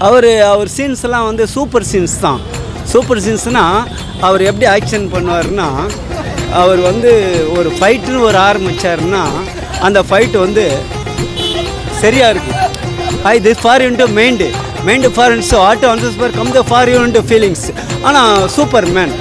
அவர் அவர் சீன்ஸ்லாம் வந்து சூப்பர் சீன்ஸ் தான் சூப்பர் சீன்ஸ்னால் அவர் எப்படி ஆக்ஷன் பண்ணுவார்னா அவர் வந்து ஒரு ஃபைட்டுன்னு ஒரு ஆரம்பித்தாருன்னா அந்த ஃபைட் வந்து சரியாக இருக்கு I this for into mind mind for இன்ஸ் auto answers for come the for you into feelings ஆனால் சூப்பர் மேன்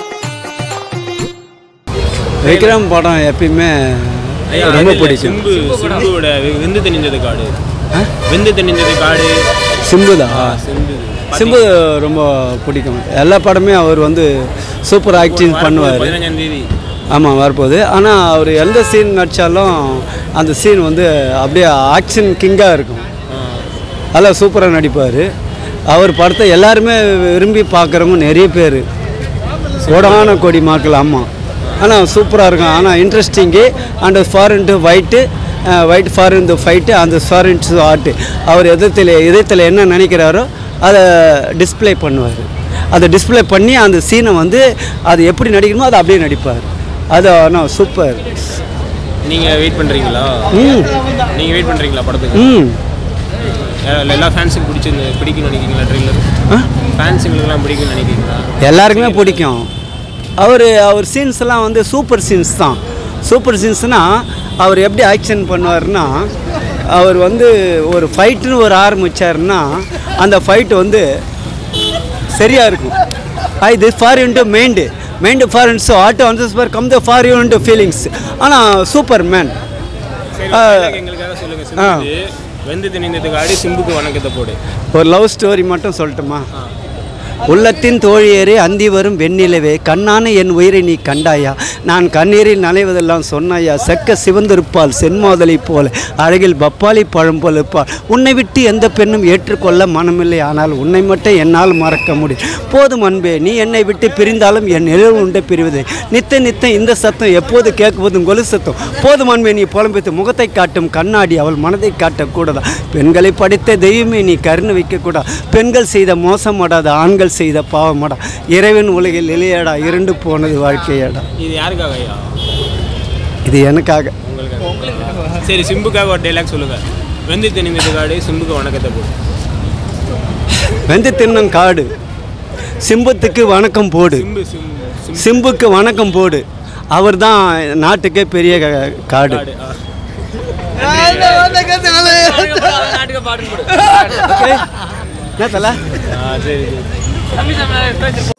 விக்ரம் படம் எப்பயுமே ரொம்ப பிடிக்கும் சிம்பு சிம்புவோட வெந்து தெனிஞ்சது காடு வெந்து தெனிஞ்சது காடு சிம்பு தான் சிம்பு சிம்பு ரொம்ப பிடிக்கும் எல்லா படமே அவர் வந்து சூப்பர் ஆக்டிங் பண்ணுவார் பதினஞ்சாம் தேதி ஆமாம் வரப்போகுது ஆனால் அவர் எந்த சீன் நடித்தாலும் அந்த சீன் வந்து அப்படியே ஆக்ஷன் கிங்காக இருக்கும் அதெல்லாம் சூப்பராக நடிப்பார் அவர் படத்தை எல்லாருமே விரும்பி பார்க்குறவங்க நிறைய பேர் கோடான கோடி மக்கள் ஆமாம் ஆனால் சூப்பராக இருக்கும் ஆனால் interesting and foreign to white white foreign to fight அந்த ஃபாரின் டு ஆர்ட்டு அவர் எதத்தில் இதயத்தில் என்ன நினைக்கிறாரோ அதை டிஸ்ப்ளே பண்ணுவார் அதை டிஸ்ப்ளே பண்ணி அந்த சீனை வந்து அது எப்படி நடிக்கணுமோ அதை அப்படியே நடிப்பார் அது ஆனால் சூப்பர் நீங்க வெயிட் பண்றீங்களா ம் நீங்க வெயிட் பண்றீங்களா படத்துக்கு ம் எல்லா- எல்லா ஃபேன்ஸுக்கும் பிடிச்சி பிடிக்கும்னு நினைக்கிறீங்களா ட்ரெயிலர் ஃபேன்ஸுங்களுக்குலாம் பிடிக்கும்னு நினைக்கிறீங்களா எல்லாருக்குமே பிடிக்கும் அவர் அவர் சீன்ஸ்லாம் வந்து சூப்பர் சீன்ஸ் தான் சூப்பர் சீன்ஸ்னால் அவர் எப்படி ஆக்ஷன் பண்ணுவார்னா அவர் வந்து ஒரு ஃபைட்டுன்னு ஒரு ஆரம்பித்தாருன்னா அந்த ஃபைட் வந்து சரியாக இருக்கும் I this for into mind mind for இன்ஸ் auto answers for come the for you into feelings ஆனால் சூப்பர் மேன் சரி ஒரு dialogue எங்களுக்காக சொல்லுங்க சிம்பு வெந்து தெனிந்தது காடு சிம்புக்கு வணக்கத்தை போடு ஒரு லவ் ஸ்டோரி மட்டும் சொல்லட்டுமா உள்ளத்தின் தோழியரே அந்தி வரும் வெண்ணிலவே கண்ணான என் உயிரை நீ கண்டாயா நான் கண்ணீரில் நனைவதெல்லாம் சொன்னாயா செக்க சிவந்திருப்பாள் சென்மோதலை போல அழகில் பப்பாளி பழம் போல இருப்பாள் உன்னை விட்டு எந்த பெண்ணும் ஏற்றுக்கொள்ள மனமில்லை ஆனால் உன்னை மட்டும் என்னால் மறக்க முடியும் போதும் அன்பே நீ என்னை விட்டு பிரிந்தாலும் என் நிழல் உண்டை பிரிவது நித்த நித்த இந்த சத்தம் எப்போது கேட்குவதும் கொலு சத்தம் போதும் அன்பே நீ புலம்பித்து முகத்தை காட்டும் கண்ணாடி அவள் மனதை காட்டக்கூடாதா பெண்களை படித்த தெய்வமே நீ கருணை வைக்கக்கூடாது பெண்கள் செய்த மோசமாடாத ஆண்கள் செய்த பாவமாடா இறைவன் உலகில் இளையடா இருண்டு போனது வாழ்க்கையடா இது யாருக்காக ஐயா இது எனக்காக உங்களுக்காக சரி சிம்புக்காக ஒரு டைலாக் சொல்லுங்க வெந்து தெனிந்தது காடு சிம்புக்கு வணக்கத்தை போடு வெந்து தின்னம் காடு சிம்பத்துக்கு வணக்கம் போடு சிம்பு சிம்பு சிம்பு சிம்புக்கு வணக்கம் போடு அவர் தான் நாட்டுக்கே பெரிய க- காடு காடு ஆ. Okay? என்ன தல ஆ சரி சரி